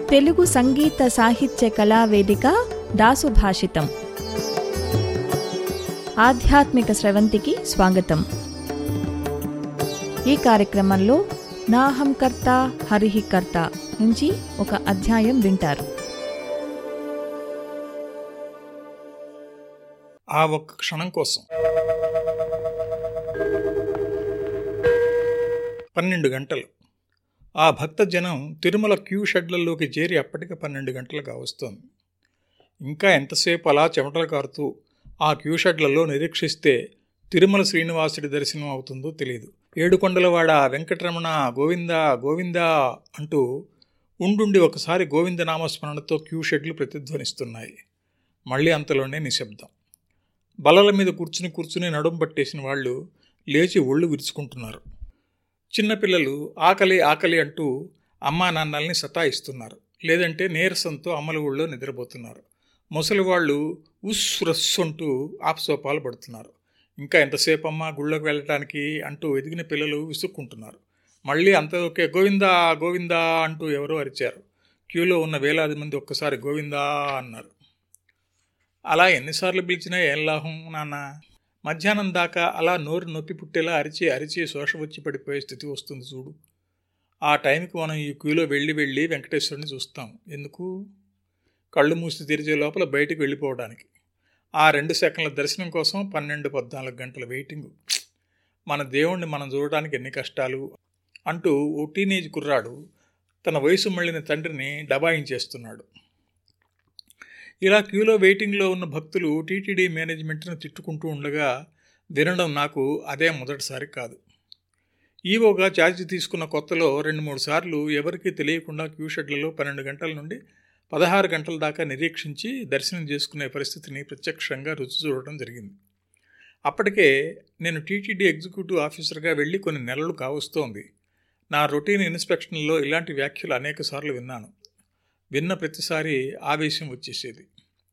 తెలుగు సంగీత సాహిత్య కళా వేదిక దాసు భాషితం ఆధ్యాత్మిక స్రవంతికి స్వాగతం ఈ కార్యక్రమంలో నాహం కర్త హరిహి కర్త నుంచి ఒక అధ్యాయం వింటారు ఆ ఒక్క క్షణం కోసం పన్నెండు గంటలు ఆ భక్త జనం తిరుమల క్యూ షెడ్లలోకి చేరి అప్పటికి పన్నెండు గంటలుగా వస్తోంది ఇంకా ఎంతసేపు అలా చెమటలు కారుతూ ఆ క్యూ షెడ్లలో నిరీక్షిస్తే తిరుమల శ్రీనివాసుడి దర్శనం అవుతుందో తెలియదు ఏడుకొండలవాడ వెంకటరమణ గోవింద గోవింద అంటూ ఉండుండి ఒకసారి గోవింద నామస్మరణతో క్యూ షెడ్లు ప్రతిధ్వనిస్తున్నాయి మళ్ళీ అంతలోనే నిశ్శబ్దం బలల మీద కూర్చుని కూర్చుని నడుం పట్టేసిన వాళ్ళు లేచి ఒళ్ళు విరుచుకుంటున్నారు చిన్నపిల్లలు ఆకలి ఆకలి అంటూ అమ్మా నాన్నల్ని సతాయిస్తున్నారు లేదంటే నీరసంతో అమ్మల ఊళ్ళో నిద్రపోతున్నారు ముసలి వాళ్ళు ఉస్ రస్సు అంటూ ఆపసోపాలు పడుతున్నారు ఇంకా ఎంతసేపు అమ్మా గుళ్ళోకి వెళ్ళటానికి అంటూ ఎదిగిన పిల్లలు విసుక్కుంటున్నారు మళ్ళీ అంతలోకే గోవిందా గోవిందా అంటూ ఎవరో అరిచారు క్యూలో ఉన్న వేలాది మంది ఒక్కసారి గోవిందా అన్నారు అలా ఎన్నిసార్లు పిలిచినా ఏం లాభం నాన్న మధ్యాహ్నం దాకా అలా నోరు నొప్పి పుట్టేలా అరిచి అరిచి శోష వచ్చి పడిపోయే స్థితి వస్తుంది చూడు ఆ టైంకి మనం ఈ క్యూలో వెళ్ళి వెళ్ళి వెంకటేశ్వరుని చూస్తాం ఎందుకు కళ్ళు మూసి తెరిచే లోపల బయటికి వెళ్ళిపోవడానికి ఆ రెండు సెకండ్ల దర్శనం కోసం పన్నెండు పద్నాలుగు గంటల వెయిటింగ్ మన దేవుణ్ణి మనం చూడడానికి ఎన్ని కష్టాలు అంటూ ఓ టీనేజ్ కుర్రాడు తన వయసు మళ్ళిన తండ్రిని డబాయించేస్తున్నాడు ఇలా క్యూలో వెయిటింగ్లో ఉన్న భక్తులు టీటీడీ మేనేజ్మెంట్ను తిట్టుకుంటూ ఉండగా వినడం నాకు అదే మొదటిసారి కాదు ఈవోగా ఛార్జ్ తీసుకున్న కొత్తలో రెండు మూడు సార్లు ఎవరికీ తెలియకుండా క్యూ షెడ్లలో పన్నెండు గంటల నుండి పదహారు గంటల దాకా నిరీక్షించి దర్శనం చేసుకునే పరిస్థితిని ప్రత్యక్షంగా రుచి చూడటం జరిగింది అప్పటికే నేను టీటీడీ ఎగ్జిక్యూటివ్ ఆఫీసర్గా వెళ్ళి కొన్ని నెలలు కావస్తోంది నా రొటీన్ ఇన్స్పెక్షన్లో ఇలాంటి వ్యాఖ్యలు అనేకసార్లు విన్నాను విన్న ప్రతిసారి ఆవేశం వచ్చేసేది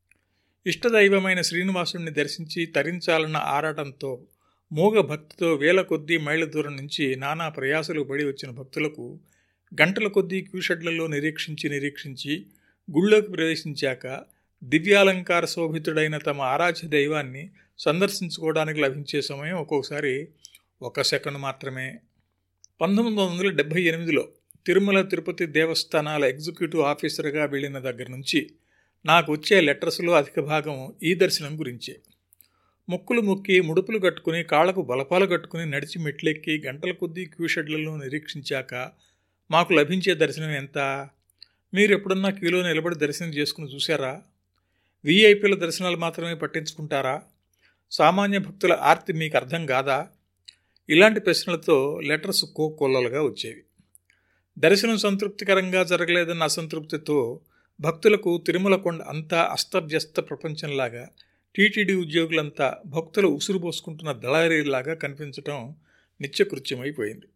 ఇష్టదైవమైన శ్రీనివాసుడిని దర్శించి తరించాలన్న ఆరాటంతో మూగ భక్తితో వేల కొద్దీ మైళ్ళ దూరం నుంచి నానా ప్రయాసలు పడి వచ్చిన భక్తులకు గంటల కొద్దీ క్యూషెడ్లలో నిరీక్షించి నిరీక్షించి గుళ్ళోకి ప్రవేశించాక దివ్యాలంకార శోభితుడైన తమ ఆరాధ్య దైవాన్ని సందర్శించుకోవడానికి లభించే సమయం ఒక్కొక్కసారి ఒక సెకండ్ మాత్రమే పంతొమ్మిది వందల డెబ్భై ఎనిమిదిలో తిరుమల తిరుపతి దేవస్థానాల ఎగ్జిక్యూటివ్ ఆఫీసర్గా వెళ్ళిన దగ్గర నుంచి నాకు వచ్చే లెటర్స్లో అధిక భాగం ఈ దర్శనం గురించే ముక్కులు ముక్కి ముడుపులు కట్టుకుని కాళ్లకు బలపాలు కట్టుకుని నడిచి మెట్లెక్కి గంటల కొద్దీ క్యూ షెడ్లలో నిరీక్షించాక మాకు లభించే దర్శనం ఎంత మీరు ఎప్పుడన్నా క్యూలో నిలబడి దర్శనం చేసుకుని చూసారా వీఐపీల దర్శనాలు మాత్రమే పట్టించుకుంటారా సామాన్య భక్తుల ఆర్తి మీకు అర్థం కాదా ఇలాంటి ప్రశ్నలతో లెటర్స్ కోకొల్లలుగా వచ్చేవి దర్శనం సంతృప్తికరంగా జరగలేదన్న అసంతృప్తితో భక్తులకు తిరుమల కొండ అంతా అస్తవ్యస్త ప్రపంచంలాగా టీటీడీ ఉద్యోగులంతా భక్తులు ఉసురు పోసుకుంటున్న దళారీలాగా కనిపించటం నిత్యకృత్యమైపోయింది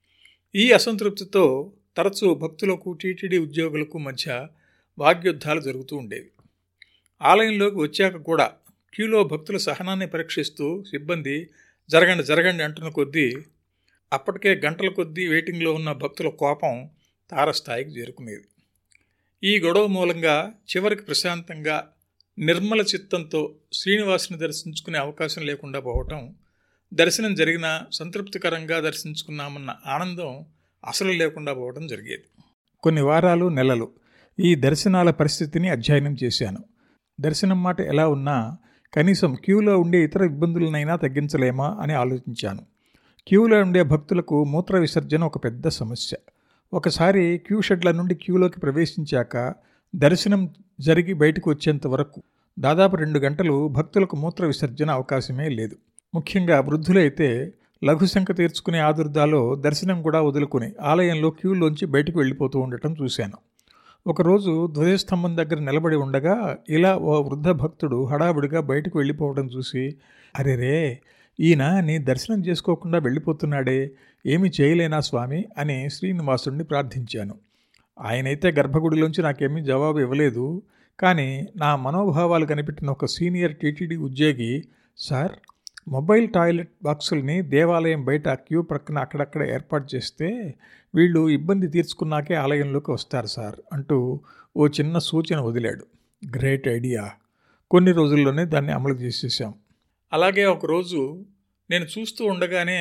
ఈ అసంతృప్తితో తరచూ భక్తులకు టీటీడీ ఉద్యోగులకు మధ్య వాగ్యుద్ధాలు జరుగుతూ ఉండేవి ఆలయంలోకి వచ్చాక కూడా క్యూలో భక్తుల సహనాన్ని పరీక్షిస్తూ సిబ్బంది జరగండి జరగండి అంటున్న కొద్దీ అప్పటికే గంటల కొద్దీ వెయిటింగ్లో ఉన్న భక్తుల కోపం తారస్థాయికి చేరుకునేది ఈ గొడవ మూలంగా చివరికి ప్రశాంతంగా నిర్మల చిత్తంతో శ్రీనివాసుని దర్శించుకునే అవకాశం లేకుండా పోవటం దర్శనం జరిగినా సంతృప్తికరంగా దర్శించుకున్నామన్న ఆనందం అసలు లేకుండా పోవడం జరిగేది కొన్ని వారాలు నెలలు ఈ దర్శనాల పరిస్థితిని అధ్యయనం చేశాను దర్శనం మాట ఎలా ఉన్నా కనీసం క్యూలో ఉండే ఇతర ఇబ్బందులనైనా తగ్గించలేమా అని ఆలోచించాను క్యూలో ఉండే భక్తులకు మూత్ర విసర్జన ఒక పెద్ద సమస్య ఒకసారి క్యూ షెడ్ల నుండి క్యూలోకి ప్రవేశించాక దర్శనం జరిగి బయటకు వచ్చేంత వరకు దాదాపు రెండు గంటలు భక్తులకు మూత్ర విసర్జన అవకాశమే లేదు ముఖ్యంగా వృద్ధులైతే లఘుశంక తీర్చుకునే ఆదుర్దాలో దర్శనం కూడా వదులుకుని ఆలయంలో క్యూలోంచి బయటకు వెళ్ళిపోతూ ఉండటం చూశాను ఒకరోజు ధ్వజస్తంభం దగ్గర నిలబడి ఉండగా ఇలా ఓ వృద్ధ భక్తుడు హడావుడిగా బయటకు వెళ్ళిపోవడం చూసి అరే రే ఈయన నీ దర్శనం చేసుకోకుండా వెళ్ళిపోతున్నాడే ఏమి చేయలేనా స్వామి అని శ్రీనివాసుడిని ప్రార్థించాను ఆయనైతే గర్భగుడిలోంచి నాకేమీ జవాబు ఇవ్వలేదు కానీ నా మనోభావాలు కనిపెట్టిన ఒక సీనియర్ టీటీడీ ఉద్యోగి సార్ మొబైల్ టాయిలెట్ బాక్సుల్ని దేవాలయం బయట క్యూ ప్రక్కన అక్కడక్కడ ఏర్పాటు చేస్తే వీళ్ళు ఇబ్బంది తీర్చుకున్నాకే ఆలయంలోకి వస్తారు సార్ అంటూ ఓ చిన్న సూచన వదిలాడు గ్రేట్ ఐడియా కొన్ని రోజుల్లోనే దాన్ని అమలు చేసేసాం అలాగే ఒకరోజు నేను చూస్తూ ఉండగానే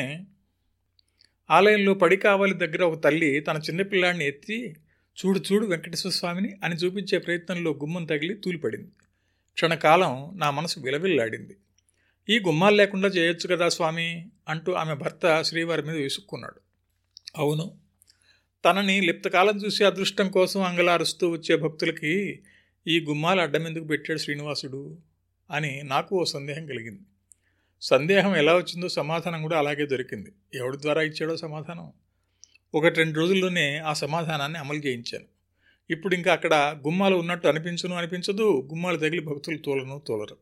ఆలయంలో పడి కావాలి దగ్గర ఒక తల్లి తన చిన్నపిల్లాడిని ఎత్తి చూడు చూడు వెంకటేశ్వర స్వామిని అని చూపించే ప్రయత్నంలో గుమ్మం తగిలి తూలిపడింది క్షణకాలం నా మనసు విలవిల్లాడింది ఈ గుమ్మాలు లేకుండా చేయొచ్చు కదా స్వామి అంటూ ఆమె భర్త శ్రీవారి మీద విసుక్కున్నాడు అవును తనని లిప్తకాలం చూసి అదృష్టం కోసం అంగలారుస్తూ వచ్చే భక్తులకి ఈ గుమ్మాలు అడ్డం ఎందుకు పెట్టాడు శ్రీనివాసుడు అని నాకు ఓ సందేహం కలిగింది సందేహం ఎలా వచ్చిందో సమాధానం కూడా అలాగే దొరికింది ఎవడి ద్వారా ఇచ్చాడో సమాధానం ఒకటి రెండు రోజుల్లోనే ఆ సమాధానాన్ని అమలు చేయించాను ఇప్పుడు ఇంకా అక్కడ గుమ్మాలు ఉన్నట్టు అనిపించును అనిపించదు గుమ్మాలు తగిలి భక్తులు తోలను తోలరు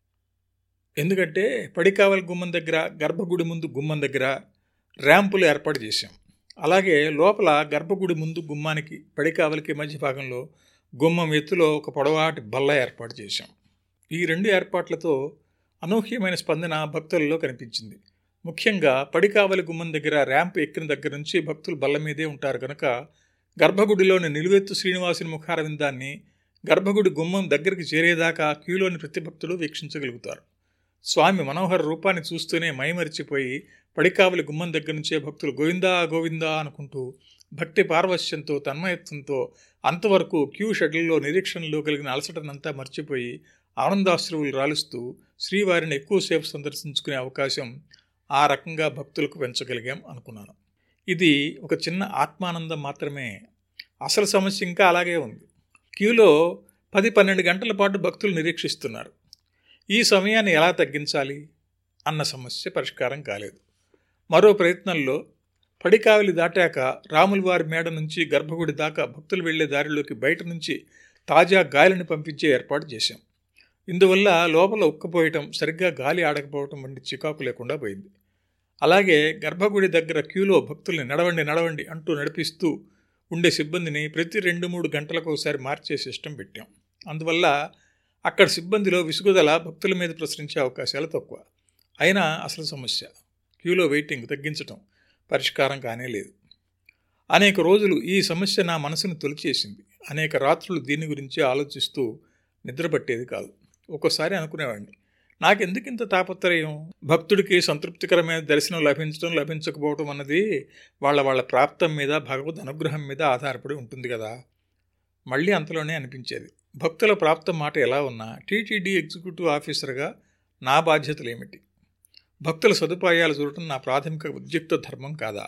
ఎందుకంటే పడికావలి గుమ్మం దగ్గర గర్భగుడి ముందు గుమ్మం దగ్గర ర్యాంపులు ఏర్పాటు చేశాం అలాగే లోపల గర్భగుడి ముందు గుమ్మానికి పడికావలికి మధ్య భాగంలో గుమ్మం ఎత్తులో ఒక పొడవాటి బల్ల ఏర్పాటు చేశాం ఈ రెండు ఏర్పాట్లతో అనూహ్యమైన స్పందన భక్తులలో కనిపించింది ముఖ్యంగా పడికావలి గుమ్మం దగ్గర ర్యాంప్ ఎక్కిన దగ్గర నుంచి భక్తులు బల్ల మీదే ఉంటారు కనుక గర్భగుడిలోని నిలువెత్తు శ్రీనివాసుని ముఖారవిందాన్ని గర్భగుడి గుమ్మం దగ్గరికి చేరేదాకా క్యూలోని ప్రతి భక్తుడు వీక్షించగలుగుతారు స్వామి మనోహర రూపాన్ని చూస్తూనే మైమరిచిపోయి పడికావలి గుమ్మం దగ్గర నుంచే భక్తులు గోవిందా గోవిందా అనుకుంటూ భక్తి పార్వశ్యంతో తన్మయత్వంతో అంతవరకు క్యూ షెడ్యూల్లో నిరీక్షణలో కలిగిన అలసటనంతా మర్చిపోయి ఆనందాశ్రువులు రాలుస్తూ శ్రీవారిని ఎక్కువసేపు సందర్శించుకునే అవకాశం ఆ రకంగా భక్తులకు పెంచగలిగాం అనుకున్నాను ఇది ఒక చిన్న ఆత్మానందం మాత్రమే అసలు సమస్య ఇంకా అలాగే ఉంది క్యూలో పది పన్నెండు గంటల పాటు భక్తులు నిరీక్షిస్తున్నారు ఈ సమయాన్ని ఎలా తగ్గించాలి అన్న సమస్య పరిష్కారం కాలేదు మరో ప్రయత్నంలో పడికావలి దాటాక రాములవారి మేడ నుంచి గర్భగుడి దాకా భక్తులు వెళ్లే దారిలోకి బయట నుంచి తాజా గాలిని పంపించే ఏర్పాటు చేశాం ఇందువల్ల లోపల ఉక్కపోయటం సరిగ్గా గాలి ఆడకపోవటం వంటి చికాకు లేకుండా పోయింది అలాగే గర్భగుడి దగ్గర క్యూలో భక్తుల్ని నడవండి నడవండి అంటూ నడిపిస్తూ ఉండే సిబ్బందిని ప్రతి రెండు మూడు గంటలకు ఒకసారి మార్చే సిస్టమ్ పెట్టాం అందువల్ల అక్కడ సిబ్బందిలో విసుగుదల భక్తుల మీద ప్రసరించే అవకాశాలు తక్కువ అయినా అసలు సమస్య క్యూలో వెయిటింగ్ తగ్గించటం పరిష్కారం కానే లేదు అనేక రోజులు ఈ సమస్య నా మనసును తొలిచేసింది అనేక రాత్రులు దీని గురించి ఆలోచిస్తూ నిద్రపట్టేది కాదు ఒక్కోసారి అనుకునేవాడిని నాకెందుకు ఇంత తాపత్రయం భక్తుడికి సంతృప్తికరమైన దర్శనం లభించడం లభించకపోవడం అన్నది వాళ్ళ వాళ్ళ ప్రాప్తం మీద భగవద్ అనుగ్రహం మీద ఆధారపడి ఉంటుంది కదా మళ్ళీ అంతలోనే అనిపించేది భక్తుల ప్రాప్తం మాట ఎలా ఉన్నా టీటీడీ ఎగ్జిక్యూటివ్ ఆఫీసర్గా నా బాధ్యతలు ఏమిటి భక్తుల సదుపాయాలు చూడటం నా ప్రాథమిక ఉద్యుక్త ధర్మం కాదా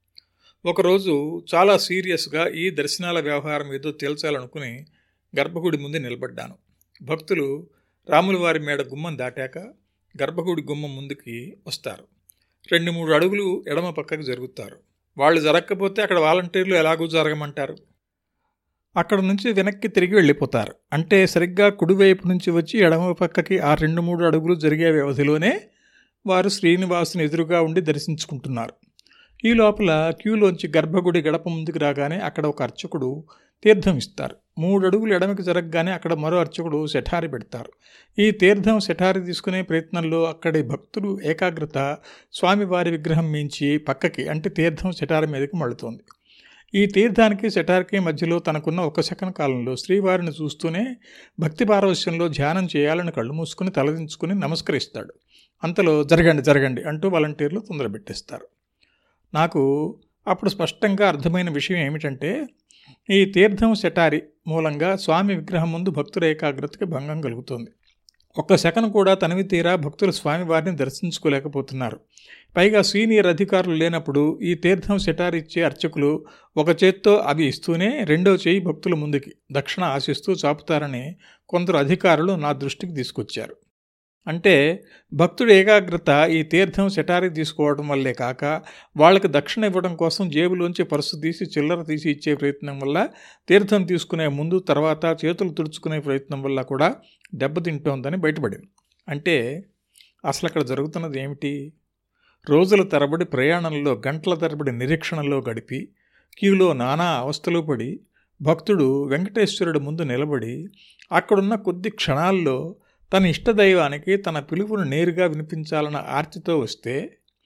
ఒకరోజు చాలా సీరియస్గా ఈ దర్శనాల వ్యవహారం ఏదో తేల్చాలనుకుని గర్భగుడి ముందు నిలబడ్డాను భక్తులు రాములవారి మేడ గుమ్మం దాటాక గర్భగుడి గుమ్మం ముందుకి వస్తారు రెండు మూడు అడుగులు ఎడమ పక్కకు జరుగుతారు వాళ్ళు జరగకపోతే అక్కడ వాలంటీర్లు ఎలాగూ జరగమంటారు అక్కడ నుంచి వెనక్కి తిరిగి వెళ్ళిపోతారు అంటే సరిగ్గా కుడివైపు నుంచి వచ్చి ఎడమ పక్కకి ఆ రెండు మూడు అడుగులు జరిగే వ్యవధిలోనే వారు శ్రీనివాసుని ఎదురుగా ఉండి దర్శించుకుంటున్నారు ఈ లోపల క్యూలోంచి గర్భగుడి గడప ముందుకు రాగానే అక్కడ ఒక అర్చకుడు తీర్థం ఇస్తారు మూడు అడుగులు ఎడమకి జరగగానే అక్కడ మరో అర్చకుడు శఠారి పెడతారు ఈ తీర్థం శఠారి తీసుకునే ప్రయత్నంలో అక్కడి భక్తులు ఏకాగ్రత స్వామివారి విగ్రహం మించి పక్కకి అంటే తీర్థం శఠారి మీదకి మళ్ళుతోంది ఈ తీర్థానికి శఠారికి మధ్యలో తనకున్న ఒక సెకండ్ కాలంలో శ్రీవారిని చూస్తూనే భక్తి పారవశ్యంలో ధ్యానం చేయాలని కళ్ళు మూసుకుని తలదించుకుని నమస్కరిస్తాడు అంతలో జరగండి జరగండి అంటూ వాలంటీర్లు తొందర పెట్టేస్తారు నాకు అప్పుడు స్పష్టంగా అర్థమైన విషయం ఏమిటంటే ఈ తీర్థం శటారి మూలంగా స్వామి విగ్రహం ముందు భక్తుల ఏకాగ్రతకి భంగం కలుగుతుంది ఒక్క సెకండ్ కూడా తనివి తీరా భక్తులు స్వామివారిని దర్శించుకోలేకపోతున్నారు పైగా సీనియర్ అధికారులు లేనప్పుడు ఈ తీర్థం శటారి ఇచ్చే అర్చకులు ఒక చేత్తో అవి ఇస్తూనే రెండో చేయి భక్తుల ముందుకి దక్షిణ ఆశిస్తూ చాపుతారని కొందరు అధికారులు నా దృష్టికి తీసుకొచ్చారు అంటే భక్తుడి ఏకాగ్రత ఈ తీర్థం శటారి తీసుకోవడం వల్లే కాక వాళ్ళకి దక్షిణ ఇవ్వడం కోసం జేబులోంచి పరుసు తీసి చిల్లర తీసి ఇచ్చే ప్రయత్నం వల్ల తీర్థం తీసుకునే ముందు తర్వాత చేతులు తుడుచుకునే ప్రయత్నం వల్ల కూడా దెబ్బతింటోందని బయటపడింది అంటే అసలు అక్కడ జరుగుతున్నది ఏమిటి రోజుల తరబడి ప్రయాణంలో గంటల తరబడి నిరీక్షణలో గడిపి క్యూలో నానా అవస్థలు పడి భక్తుడు వెంకటేశ్వరుడు ముందు నిలబడి అక్కడున్న కొద్ది క్షణాల్లో తన ఇష్టదైవానికి తన పిలుపును నేరుగా వినిపించాలన్న ఆర్తితో వస్తే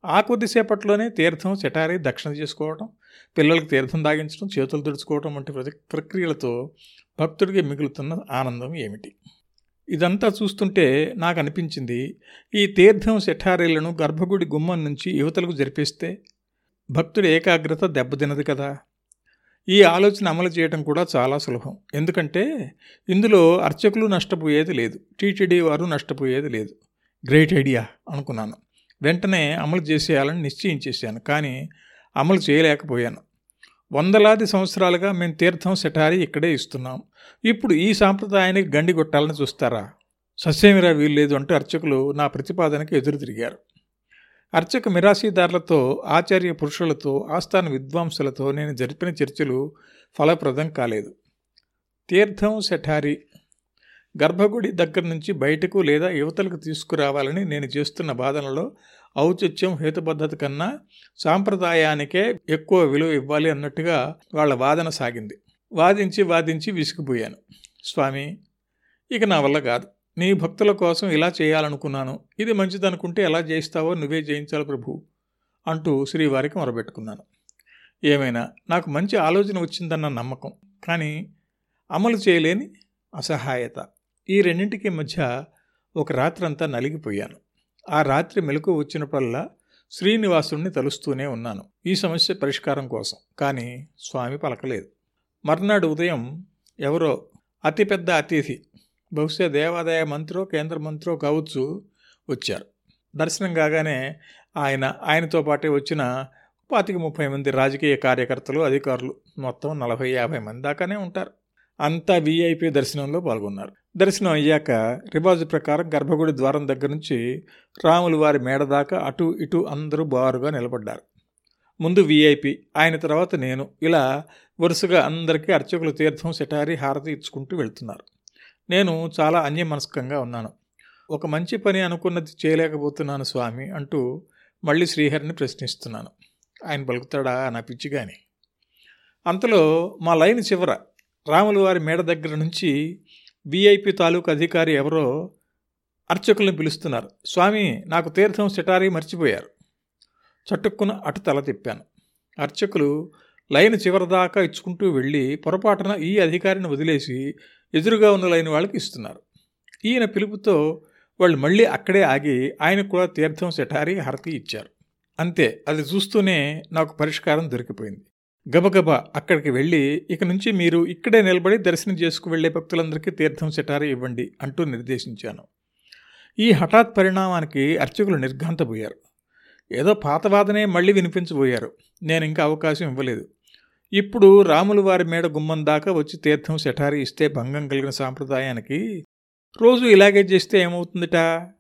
ఆ కొద్దిసేపట్లోనే తీర్థం చెటారి దక్షిణ చేసుకోవటం పిల్లలకు తీర్థం దాగించడం చేతులు తుడుచుకోవటం వంటి ప్రతి- ప్రక్రియలతో భక్తుడికి మిగులుతున్న ఆనందం ఏమిటి ఇదంతా చూస్తుంటే నాకు అనిపించింది ఈ తీర్థం శఠారీలను గర్భగుడి గుమ్మం నుంచి యువతలకు జరిపిస్తే భక్తుడి ఏకాగ్రత దెబ్బతినదు కదా ఈ ఆలోచన అమలు చేయడం కూడా చాలా సులభం ఎందుకంటే ఇందులో అర్చకులు నష్టపోయేది లేదు టీటీడీ వారు నష్టపోయేది లేదు గ్రేట్ ఐడియా అనుకున్నాను వెంటనే అమలు చేసేయాలని నిశ్చయించేశాను కానీ అమలు చేయలేకపోయాను వందలాది సంవత్సరాలుగా మేము తీర్థం సెటారి ఇక్కడే ఇస్తున్నాం ఇప్పుడు ఈ సాంప్రదాయానికి గండి కొట్టాలని చూస్తారా సస్యమిరా వీల్లేదు అంటూ అర్చకులు నా ప్రతిపాదనకి ఎదురు తిరిగారు అర్చక మిరాసీదారులతో ఆచార్య పురుషులతో ఆస్థాన విద్వాంసులతో నేను జరిపిన చర్చలు ఫలప్రదం కాలేదు తీర్థం సెఠారి గర్భగుడి దగ్గర నుంచి బయటకు లేదా యువతలకు తీసుకురావాలని నేను చేస్తున్న వాదనలో ఔచిత్యం హేతుబద్ధత కన్నా సాంప్రదాయానికే ఎక్కువ విలువ ఇవ్వాలి అన్నట్టుగా వాళ్ళ వాదన సాగింది వాదించి వాదించి విసిగిపోయాను స్వామి ఇక నా వల్ల కాదు నీ భక్తుల కోసం ఇలా చేయాలనుకున్నాను ఇది మంచిదనుకుంటే ఎలా చేయిస్తావో నువ్వే చేయించాలి ప్రభు అంటూ శ్రీవారికి మొరబెట్టుకున్నాను ఏమైనా నాకు మంచి ఆలోచన వచ్చిందన్న నమ్మకం కానీ అమలు చేయలేని అసహాయత ఈ రెండింటికి మధ్య ఒక రాత్రంతా నలిగిపోయాను ఆ రాత్రి మెలకు వచ్చినప్పుడల్లా శ్రీనివాసుడిని తలుస్తూనే ఉన్నాను ఈ సమస్య పరిష్కారం కోసం కానీ స్వామి పలకలేదు మర్నాడు ఉదయం ఎవరో అతిపెద్ద అతిథి బహుశా దేవాదాయ మంత్రో కేంద్ర మంత్రో కావచ్చు వచ్చారు దర్శనం కాగానే ఆయన ఆయనతో పాటే వచ్చిన పాతిక ముప్పై మంది రాజకీయ కార్యకర్తలు అధికారులు మొత్తం నలభై యాభై మంది దాకానే ఉంటారు అంతా వీఐపీ దర్శనంలో పాల్గొన్నారు దర్శనం అయ్యాక రివాజు ప్రకారం గర్భగుడి ద్వారం దగ్గర నుంచి రాములు వారి మేడ దాకా అటు ఇటు అందరూ బారుగా నిలబడ్డారు ముందు వీఐపీ ఆయన తర్వాత నేను ఇలా వరుసగా అందరికీ అర్చకులు తీర్థం సెటారి హారతి ఇచ్చుకుంటూ వెళ్తున్నారు నేను చాలా అన్యమనస్కంగా ఉన్నాను ఒక మంచి పని అనుకున్నది చేయలేకపోతున్నాను స్వామి అంటూ మళ్ళీ శ్రీహరిని ప్రశ్నిస్తున్నాను ఆయన పలుకుతాడా నా పిచ్చి కానీ అంతలో మా లైన్ చివర రాముల వారి మేడ దగ్గర నుంచి విఐపి తాలూకు అధికారి ఎవరో అర్చకుల్ని పిలుస్తున్నారు స్వామి నాకు తీర్థం సెటారీ మర్చిపోయారు చట్టుక్కున అటు తల తిప్పాను అర్చకులు లైన్ చివరిదాకా ఇచ్చుకుంటూ వెళ్ళి పొరపాటున ఈ అధికారిని వదిలేసి ఎదురుగా ఉన్న లైన్ వాళ్ళకి ఇస్తున్నారు ఈయన పిలుపుతో వాళ్ళు మళ్ళీ అక్కడే ఆగి ఆయనకు కూడా తీర్థం సెటారి హరతి ఇచ్చారు అంతే అది చూస్తూనే నాకు పరిష్కారం దొరికిపోయింది గబగబా అక్కడికి వెళ్ళి ఇక నుంచి మీరు ఇక్కడే నిలబడి దర్శనం చేసుకు వెళ్లే భక్తులందరికీ తీర్థం సెటారి ఇవ్వండి అంటూ నిర్దేశించాను ఈ హఠాత్ పరిణామానికి అర్చకులు నిర్ఘాంతపోయారు ఏదో పాతవాదనే మళ్ళీ వినిపించబోయారు నేను ఇంకా అవకాశం ఇవ్వలేదు ఇప్పుడు రాములు వారి మేడ గుమ్మం దాకా వచ్చి తీర్థం సెటారి ఇస్తే భంగం కలిగిన సాంప్రదాయానికి రోజు ఇలాగే చేస్తే ఏమవుతుందిట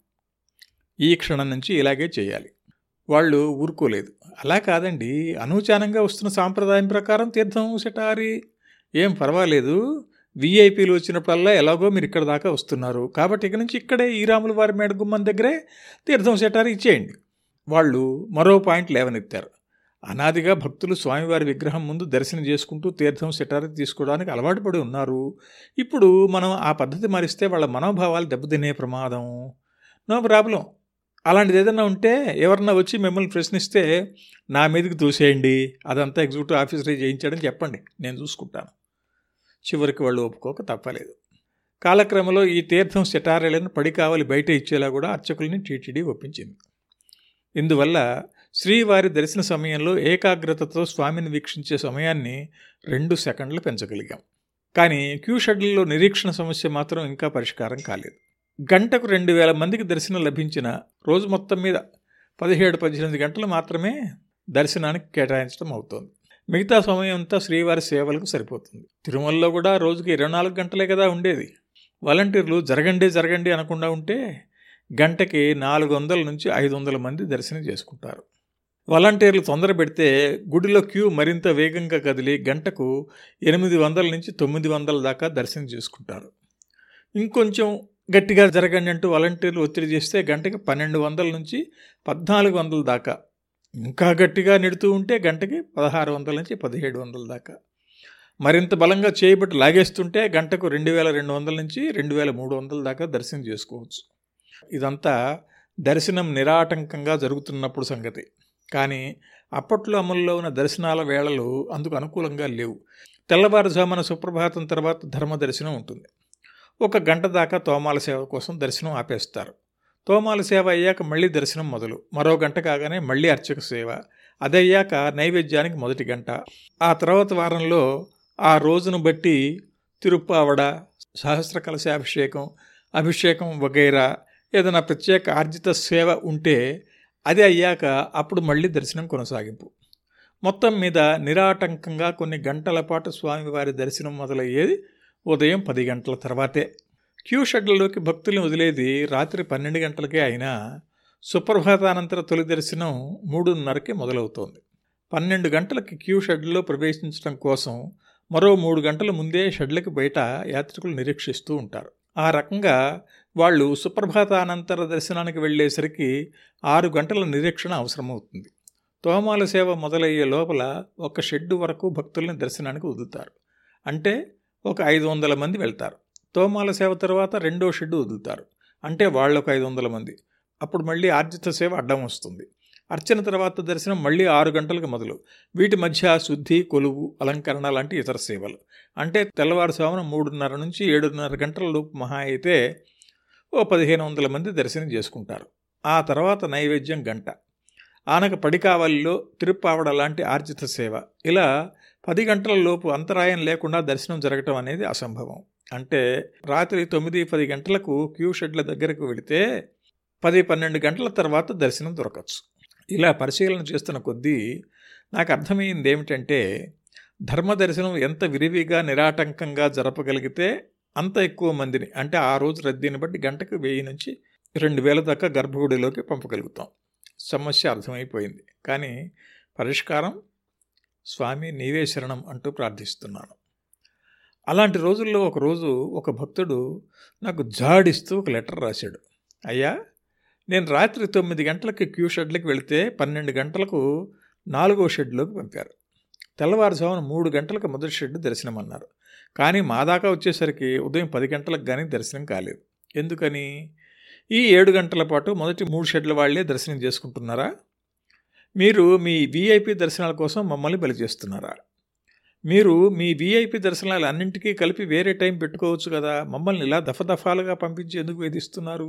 ఈ క్షణం నుంచి ఇలాగే చేయాలి వాళ్ళు ఊరుకోలేదు అలా కాదండి అనూచానంగా వస్తున్న సాంప్రదాయం ప్రకారం తీర్థం సెటారి ఏం పర్వాలేదు వీఐపీలు వచ్చినప్పుడల్లా ఎలాగో మీరు ఇక్కడ దాకా వస్తున్నారు కాబట్టి ఇక నుంచి ఇక్కడే ఈ రాముల వారి మేడ గుమ్మం దగ్గరే తీర్థం సెటారి ఇచ్చేయండి వాళ్ళు మరో పాయింట్ లేవనెత్తారు అనాదిగా భక్తులు స్వామివారి విగ్రహం ముందు దర్శనం చేసుకుంటూ తీర్థం సెటారి తీసుకోవడానికి అలవాటు పడి ఉన్నారు ఇప్పుడు మనం ఆ పద్ధతి మారిస్తే వాళ్ళ మనోభావాలు దెబ్బతినే ప్రమాదం నో ప్రాబ్లం అలాంటిది ఏదైనా ఉంటే ఎవరన్నా వచ్చి మిమ్మల్ని ప్రశ్నిస్తే నా మీదకి దూసేయండి అదంతా ఎగ్జిక్యూటివ్ ఆఫీసరే చేయించాడని చెప్పండి నేను చూసుకుంటాను చివరికి వాళ్ళు ఒప్పుకోక తప్పలేదు కాలక్రమంలో ఈ తీర్థం సెటారీలను పడి కావాలి బయట ఇచ్చేలా కూడా అర్చకుల్ని టీటీడీ ఒప్పించింది ఇందువల్ల శ్రీవారి దర్శన సమయంలో ఏకాగ్రతతో స్వామిని వీక్షించే సమయాన్ని రెండు సెకండ్లు పెంచగలిగాం కానీ క్యూ షెడ్యూల్లో నిరీక్షణ సమస్య మాత్రం ఇంకా పరిష్కారం కాలేదు గంటకు రెండు వేల మందికి దర్శనం లభించిన రోజు మొత్తం మీద పదిహేడు పద్దెనిమిది గంటలు మాత్రమే దర్శనానికి కేటాయించడం అవుతోంది మిగతా సమయం అంతా శ్రీవారి సేవలకు సరిపోతుంది తిరుమలలో కూడా రోజుకి ఇరవై నాలుగు గంటలే కదా ఉండేది వాలంటీర్లు జరగండి జరగండి అనకుండా ఉంటే గంటకి నాలుగు వందల నుంచి ఐదు వందల మంది దర్శనం చేసుకుంటారు వాలంటీర్లు తొందర పెడితే గుడిలో క్యూ మరింత వేగంగా కదిలి గంటకు ఎనిమిది వందల నుంచి తొమ్మిది వందల దాకా దర్శనం చేసుకుంటారు ఇంకొంచెం గట్టిగా జరగండి అంటూ వాలంటీర్లు ఒత్తిడి చేస్తే గంటకి పన్నెండు వందల నుంచి పద్నాలుగు వందల దాకా ఇంకా గట్టిగా నెడుతూ ఉంటే గంటకి పదహారు వందల నుంచి పదిహేడు వందల దాకా మరింత బలంగా చేయబట్టి లాగేస్తుంటే గంటకు రెండు వేల రెండు వందల నుంచి రెండు వేల మూడు వందల దాకా దర్శనం చేసుకోవచ్చు ఇదంతా దర్శనం నిరాటంకంగా జరుగుతున్నప్పుడు సంగతి కానీ అప్పట్లో అమల్లో ఉన్న దర్శనాల వేళలు అందుకు అనుకూలంగా లేవు తెల్లవారుజామున సుప్రభాతం తర్వాత ధర్మ దర్శనం ఉంటుంది ఒక గంట దాకా తోమాల సేవ కోసం దర్శనం ఆపేస్తారు తోమాల సేవ అయ్యాక మళ్ళీ దర్శనం మొదలు మరో గంట కాగానే మళ్ళీ అర్చక సేవ అదయ్యాక నైవేద్యానికి మొదటి గంట ఆ తర్వాత వారంలో ఆ రోజును బట్టి తిరుప్పావడ సహస్ర కలశాభిషేకం అభిషేకం వగైరా ఏదైనా ప్రత్యేక ఆర్జిత సేవ ఉంటే అది అయ్యాక అప్పుడు మళ్ళీ దర్శనం కొనసాగింపు మొత్తం మీద నిరాటంకంగా కొన్ని గంటల పాటు స్వామివారి దర్శనం మొదలయ్యేది ఉదయం పది గంటల తర్వాతే క్యూ షెడ్లలోకి భక్తుల్ని వదిలేది రాత్రి పన్నెండు గంటలకే అయినా సుప్రభాతానంతర తొలి దర్శనం మూడున్నరకి మొదలవుతోంది పన్నెండు గంటలకి క్యూ షెడ్లో ప్రవేశించడం కోసం మరో మూడు గంటల ముందే షెడ్లకి బయట యాత్రికులు నిరీక్షిస్తూ ఉంటారు ఆ రకంగా వాళ్ళు సుప్రభాతానంతర దర్శనానికి వెళ్ళేసరికి ఆరు గంటల నిరీక్షణ అవసరమవుతుంది తోమాల సేవ మొదలయ్యే లోపల ఒక షెడ్డు వరకు భక్తుల్ని దర్శనానికి వదులుతారు అంటే ఒక ఐదు వందల మంది వెళ్తారు తోమాల సేవ తర్వాత రెండో షెడ్డు వదులుతారు అంటే వాళ్ళు ఒక ఐదు వందల మంది అప్పుడు మళ్ళీ ఆర్జిత సేవ అడ్డం వస్తుంది అర్చన తర్వాత దర్శనం మళ్ళీ ఆరు గంటలకు మొదలు వీటి మధ్య శుద్ధి కొలువు అలంకరణ లాంటి ఇతర సేవలు అంటే తెల్లవారుసామున మూడున్నర నుంచి ఏడున్నర గంటల లోపు మహా అయితే ఓ పదిహేను వందల మంది దర్శనం చేసుకుంటారు ఆ తర్వాత నైవేద్యం గంట ఆనక పడికావలిలో తిరుప్పావడ లాంటి ఆర్జిత సేవ ఇలా పది గంటల లోపు అంతరాయం లేకుండా దర్శనం జరగటం అనేది అసంభవం అంటే రాత్రి తొమ్మిది పది గంటలకు క్యూ షెడ్ల దగ్గరకు వెళితే పది పన్నెండు గంటల తర్వాత దర్శనం దొరకచ్చు ఇలా పరిశీలన చేస్తున్న కొద్దీ నాకు అర్థమైంది ఏమిటంటే ధర్మ దర్శనం ఎంత విరివిగా నిరాటంకంగా జరపగలిగితే అంత ఎక్కువ మందిని అంటే ఆ రోజు రద్దీని బట్టి గంటకు వెయ్యి నుంచి రెండు వేల దాకా గర్భగుడిలోకి పంపగలుగుతాం సమస్య అర్థమైపోయింది కానీ పరిష్కారం స్వామి నీవే శరణం అంటూ ప్రార్థిస్తున్నాను అలాంటి రోజుల్లో ఒకరోజు ఒక భక్తుడు నాకు జాడిస్తూ ఒక లెటర్ రాశాడు అయ్యా నేను రాత్రి తొమ్మిది గంటలకి క్యూ షెడ్లకు వెళితే పన్నెండు గంటలకు నాలుగో షెడ్లోకి పంపారు తెల్లవారుజామున మూడు గంటలకు మొదటి షెడ్ దర్శనం అన్నారు కానీ మా దాకా వచ్చేసరికి ఉదయం పది గంటలకు కానీ దర్శనం కాలేదు ఎందుకని ఈ ఏడు గంటల పాటు మొదటి మూడు షెడ్ల వాళ్లే దర్శనం చేసుకుంటున్నారా మీరు మీ వీఐపీ దర్శనాల కోసం మమ్మల్ని బలి చేస్తున్నారా మీరు మీ వీఐపీ దర్శనాలు అన్నింటికీ కలిపి వేరే టైం పెట్టుకోవచ్చు కదా మమ్మల్ని ఇలా దఫదఫాలుగా పంపించి ఎందుకు వేధిస్తున్నారు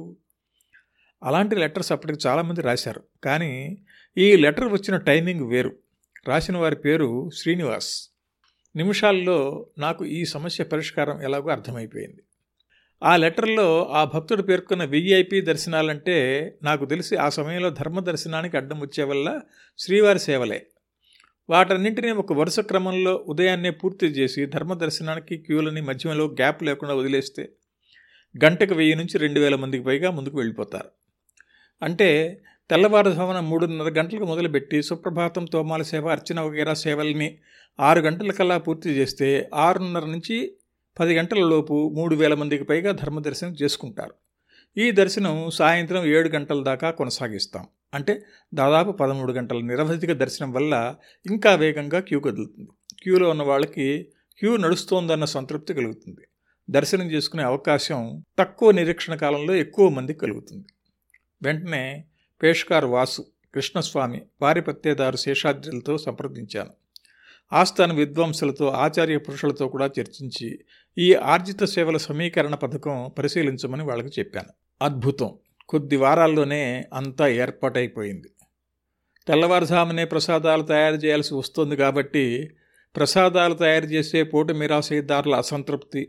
అలాంటి లెటర్స్ అప్పటికి చాలామంది రాశారు కానీ ఈ లెటర్ వచ్చిన టైమింగ్ వేరు రాసిన వారి పేరు శ్రీనివాస్ నిమిషాల్లో నాకు ఈ సమస్య పరిష్కారం ఎలాగో అర్థమైపోయింది ఆ లెటర్లో ఆ భక్తుడు పేర్కొన్న విఐపి దర్శనాలంటే నాకు తెలిసి ఆ సమయంలో ధర్మ దర్శనానికి అడ్డం వచ్చే వల్ల శ్రీవారి సేవలే వాటన్నింటినీ ఒక వరుస క్రమంలో ఉదయాన్నే పూర్తి చేసి ధర్మ దర్శనానికి క్యూలని మధ్యలో గ్యాప్ లేకుండా వదిలేస్తే గంటకు వెయ్యి నుంచి రెండు వేల మందికి పైగా ముందుకు వెళ్ళిపోతారు అంటే తెల్లవారుజామున మూడున్నర గంటలకు మొదలుపెట్టి సుప్రభాతం తోమాల సేవ అర్చన వగేరా సేవల్ని ఆరు గంటలకల్లా పూర్తి చేస్తే ఆరున్నర నుంచి పది గంటల లోపు మూడు వేల మందికి పైగా ధర్మదర్శనం చేసుకుంటారు ఈ దర్శనం సాయంత్రం ఏడు గంటల దాకా కొనసాగిస్తాం అంటే దాదాపు పదమూడు గంటల నిరవధిక దర్శనం వల్ల ఇంకా వేగంగా క్యూ కదులుతుంది క్యూలో ఉన్న వాళ్ళకి క్యూ నడుస్తోందన్న సంతృప్తి కలుగుతుంది దర్శనం చేసుకునే అవకాశం తక్కువ నిరీక్షణ కాలంలో ఎక్కువ మందికి కలుగుతుంది వెంటనే పేష్కార్ వాసు కృష్ణస్వామి వారి పత్తేదారు శేషాద్రిలతో సంప్రదించాను ఆస్థాన విద్వాంసులతో ఆచార్య పురుషులతో కూడా చర్చించి ఈ ఆర్జిత సేవల సమీకరణ పథకం పరిశీలించమని వాళ్ళకి చెప్పాను అద్భుతం కొద్ది వారాల్లోనే అంతా ఏర్పాటైపోయింది తెల్లవారుజామునే ప్రసాదాలు తయారు చేయాల్సి వస్తుంది కాబట్టి ప్రసాదాలు తయారు చేసే పోటు మిరాసేదారుల అసంతృప్తి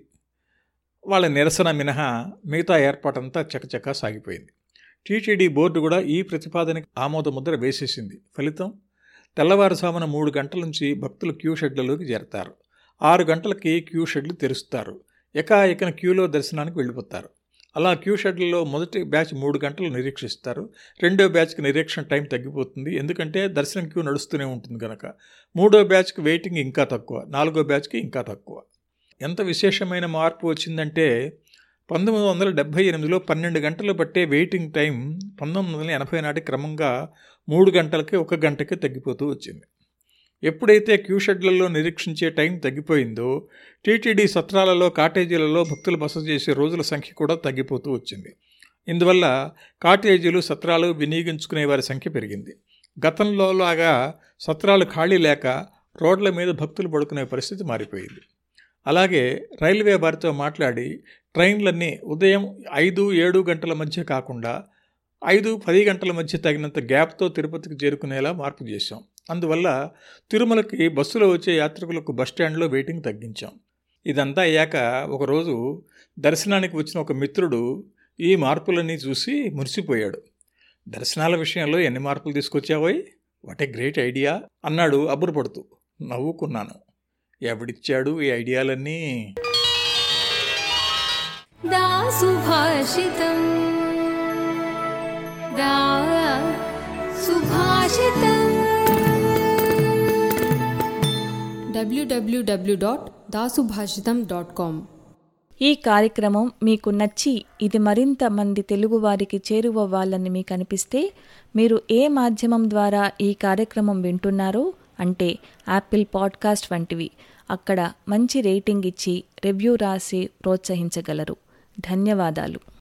వాళ్ళ నిరసన మినహా మిగతా ఏర్పాటంతా చకచకా సాగిపోయింది టీటీడీ బోర్డు కూడా ఈ ప్రతిపాదనకి ఆమోద ముద్ర వేసేసింది ఫలితం తెల్లవారుజామున మూడు గంటల నుంచి భక్తులు క్యూ షెడ్లలోకి చేరతారు ఆరు గంటలకి క్యూ షెడ్లు తెరుస్తారు ఎకాఎకన క్యూలో దర్శనానికి వెళ్ళిపోతారు అలా క్యూ షెడ్లలో మొదటి బ్యాచ్ మూడు గంటలు నిరీక్షిస్తారు రెండో బ్యాచ్కి నిరీక్షణ టైం తగ్గిపోతుంది ఎందుకంటే దర్శనం క్యూ నడుస్తూనే ఉంటుంది కనుక మూడో బ్యాచ్కి వెయిటింగ్ ఇంకా తక్కువ నాలుగో బ్యాచ్కి ఇంకా తక్కువ ఎంత విశేషమైన మార్పు వచ్చిందంటే పంతొమ్మిది వందల డెబ్భై ఎనిమిదిలో పన్నెండు గంటలు పట్టే వెయిటింగ్ టైం పంతొమ్మిది వందల ఎనభై నాటి క్రమంగా మూడు గంటలకి ఒక గంటకి తగ్గిపోతూ వచ్చింది ఎప్పుడైతే క్యూ షెడ్లలో నిరీక్షించే టైం తగ్గిపోయిందో టీటీడీ సత్రాలలో కాటేజీలలో భక్తులు బస చేసే రోజుల సంఖ్య కూడా తగ్గిపోతూ వచ్చింది ఇందువల్ల కాటేజీలు సత్రాలు వినియోగించుకునే వారి సంఖ్య పెరిగింది గతంలో లాగా సత్రాలు ఖాళీ లేక రోడ్ల మీద భక్తులు పడుకునే పరిస్థితి మారిపోయింది అలాగే రైల్వే వారితో మాట్లాడి ట్రైన్లన్నీ ఉదయం ఐదు ఏడు గంటల మధ్య కాకుండా ఐదు పది గంటల మధ్య తగినంత గ్యాప్తో తిరుపతికి చేరుకునేలా మార్పు చేశాం అందువల్ల తిరుమలకి బస్సులో వచ్చే యాత్రికులకు బస్టాండ్లో వెయిటింగ్ తగ్గించాం ఇదంతా అయ్యాక ఒకరోజు దర్శనానికి వచ్చిన ఒక మిత్రుడు ఈ మార్పులన్నీ చూసి మురిసిపోయాడు దర్శనాల విషయంలో ఎన్ని మార్పులు తీసుకొచ్చావోయ్ వాట్ ఏ గ్రేట్ ఐడియా అన్నాడు అబ్బురపడుతూ నవ్వుకున్నాను ఎవడిచ్చాడు ఈ ఐడియాలన్నీ दा सुभाषितम् दा सुभाषितम् www.dasubhashitam.com ఈ కార్యక్రమం మీకు నచ్చి ఇది మరింత మంది తెలుగువారికి చేరువవ్వాలని మీకు అనిపిస్తే మీరు ఏ మాధ్యమం ద్వారా ఈ కార్యక్రమం వింటున్నారో అంటే యాపిల్ పాడ్కాస్ట్ వంటివి అక్కడ మంచి రేటింగ్ ఇచ్చి రివ్యూ రాసి ప్రోత్సహించగలరు ధన్యవాదాలు